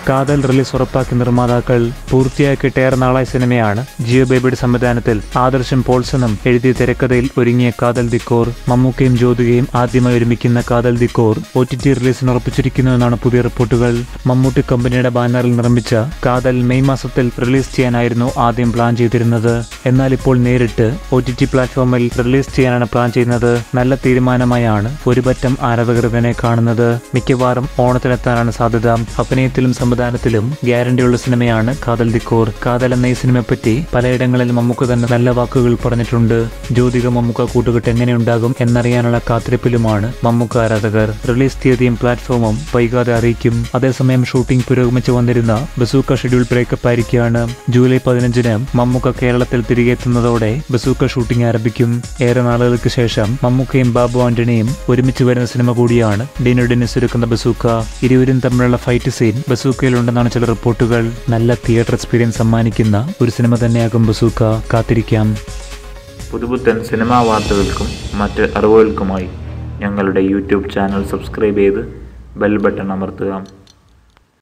കാതൽ റിലീസ് ഉറപ്പാക്കിയ നിർമ്മാതാക്കൾ പൂർത്തിയാക്കിയിട്ടേറെ നാളായ സിനിമയാണ് ജിയോ ബേബിയുടെ സംവിധാനത്തിൽ ആദർശം പോൾസണും എഴുതിയ തിരക്കഥയിൽ ഒരുങ്ങിയ കാതൽ ദിക്കോർ മമ്മൂക്കയും ജ്യോതികയും ആദ്യമായി ഒരുമിക്കുന്ന കാതൽ ദിക്കോർ ഒ ടി ടി റിലീസിന് ഉറപ്പിച്ചിരിക്കുന്നു എന്നാണ് പുതിയ റിപ്പോർട്ടുകൾ മമ്മൂട്ടി കമ്പനിയുടെ ബാനറിൽ നിർമ്മിച്ച കാതൽ മെയ് മാസത്തിൽ റിലീസ് ചെയ്യാനായിരുന്നു ആദ്യം പ്ലാൻ ചെയ്തിരുന്നത് എന്നാൽ ഇപ്പോൾ നേരിട്ട് ഒ ടി ടി പ്ലാറ്റ്ഫോമിൽ റിലീസ് ചെയ്യാനാണ് പ്ലാൻ ചെയ്യുന്നത് നല്ല തീരുമാനമായാണ് ഒരുപറ്റം ആരാധകർ ഇതിനെ കാണുന്നത് മിക്കവാറും ഓണത്തിനെത്താനാണ് സാധ്യത അഭിനയത്തിലും സംവിധാനത്തിലും ഗ്യാരണ്ടിയുള്ള സിനിമയാണ് കാതൽ ദിക്കോർ കാതൽ എന്ന ഈ സിനിമയെപ്പറ്റി പലയിടങ്ങളിൽ മമ്മൂക്ക തന്നെ നല്ല വാക്കുകൾ പറഞ്ഞിട്ടുണ്ട് ജ്യോതിക മമ്മൂക്ക കൂട്ടുകെട്ട് എങ്ങനെയുണ്ടാകും എന്നറിയാനുള്ള കാത്തിരിപ്പിലുമാണ് മമ്മൂക്ക ആരാധകർ റിലീസ് തീയതിയും പ്ലാറ്റ്ഫോമും വൈകാതെ അറിയിക്കും അതേസമയം ഷൂട്ടിംഗ് പുരോഗമിച്ചു വന്നിരുന്ന ബസൂക്ക ഷെഡ്യൂൾ ബ്രേക്കപ്പ് ആയിരിക്കുകയാണ് ജൂലൈ പതിനഞ്ചിന് മമ്മൂക്ക കേരളത്തിൽ തിരികെ എത്തുന്നതോടെ ബസൂക്ക ഷൂട്ടിംഗ് ആരംഭിക്കും ഏറെ നാളുകൾക്ക് ശേഷം മമ്മൂക്കയും ബാബു ആന്റണിയും ഒരുമിച്ച് വരുന്ന സിനിമ കൂടിയാണ് ഡിനു ഡെന്നിസ് ഒരുക്കുന്ന ബസൂക്ക ഇരുവരും തമ്മിലുള്ള ഫൈറ്റ് സീൻ ബസൂക്കയിലുണ്ടെന്നാണ് ചില റിപ്പോർട്ടുകൾ നല്ല തിയേറ്റർ എക്സ്പീരിയൻസ് സമ്മാനിക്കുന്ന ഒരു സിനിമ തന്നെയാകും ബസൂക്ക കാത്തിരിക്കാം പുതുപുത്തൻ സിനിമാ വാർത്തകൾക്കും മറ്റ് അറിവുകൾക്കുമായി ഞങ്ങളുടെ യൂട്യൂബ് ചാനൽ സബ്സ്ക്രൈബ് ചെയ്ത് ബെൽ ബട്ടൺ അമർത്തുക